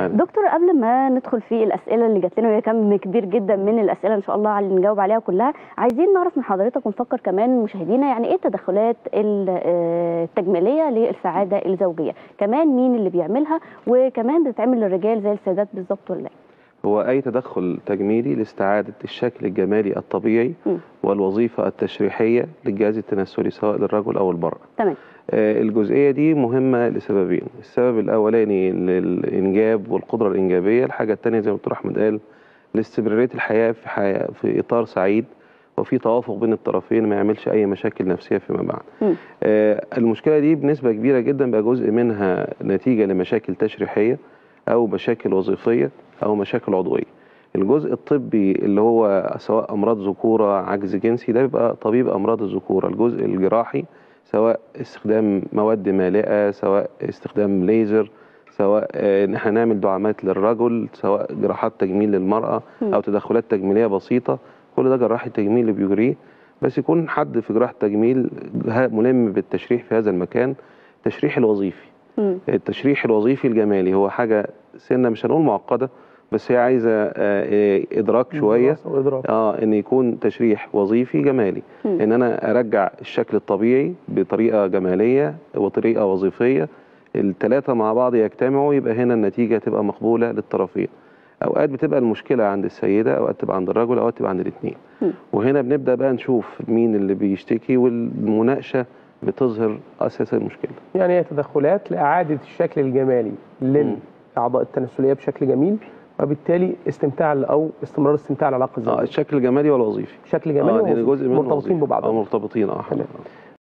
حالا دكتور قبل ما ندخل في الاسئله اللي جات لنا وهي كم كبير جدا من الاسئله ان شاء الله اللي نجاوب عليها كلها عايزين نعرف من حضرتك ونفكر كمان مشاهدينا يعني ايه التدخلات ال- آه، التجميليه للسعاده الزوجيه كمان مين اللي بيعملها وكمان بتتعمل للرجال زي السيدات بالظبط ولا لا هو اي تدخل تجميلي لاستعاده الشكل الجمالي الطبيعي مم. والوظيفه التشريحيه للجهاز التناسلي سواء للرجل او المراه تمام آه، الجزئيه دي مهمه لسببين السبب الاولاني للانجاب والقدره الانجابيه الحاجه الثانيه زي ما دكتور احمد قال لاستمراريه الحياه في حياة في اطار سعيد وفي توافق بين الطرفين ما يعملش اي مشاكل نفسيه فيما بعد مم. آه، المشكله دي بنسبه كبيره جدا بقى جزء منها نتيجه لمشاكل تشريحيه او مشاكل وظيفيه او مشاكل عضويه الجزء الطبي اللي هو سواء امراض ذكوره عجز جنسي ده بيبقى طبيب امراض الذكوره الجزء الجراحي سواء استخدام مواد مالئه سواء استخدام ليزر سواء آه، ان احنا نعمل دعامات للرجل سواء جراحات تجميل للمراه مم. او تدخلات تجميليه بسيطه كل ده جراح التجميل اللي بيجريه بس يكون حد في جراحه التجميل ها- ملم بالتشريح في هذا المكان التشريح الوظيفي مم. التشريح الوظيفي الجمالي هو حاجه سنه مش هنقول معقده بس هي عايزه آه، آه، ادراك شويه دراسة وإدراك. اه ان يكون تشريح وظيفي جمالي مم. ان انا ارجع الشكل الطبيعي بطريقه جماليه وطريقه وظيفيه الثلاثه مع بعض يجتمعوا يبقى هنا النتيجه تبقى مقبوله للطرفين اوقات بتبقى المشكله عند السيده اوقات تبقى عند الرجل اوقات تبقى عند الاثنين مم. وهنا بنبدا بقى نشوف مين اللي بيشتكي والمناقشه بتظهر اساس المشكله يعني هي تدخلات لإعادة الشكل الجمالي للأعضاء التناسلية بشكل جميل وبالتالي استمتاع أو استمرار استمتاع العلاقة اه الزوجية الشكل الجمالي والوظيفي بشكل جمالي اه لان ووظيفي. جزء منه مرتبطين وظيفي. ببعض اه مرتبطين اه تمام.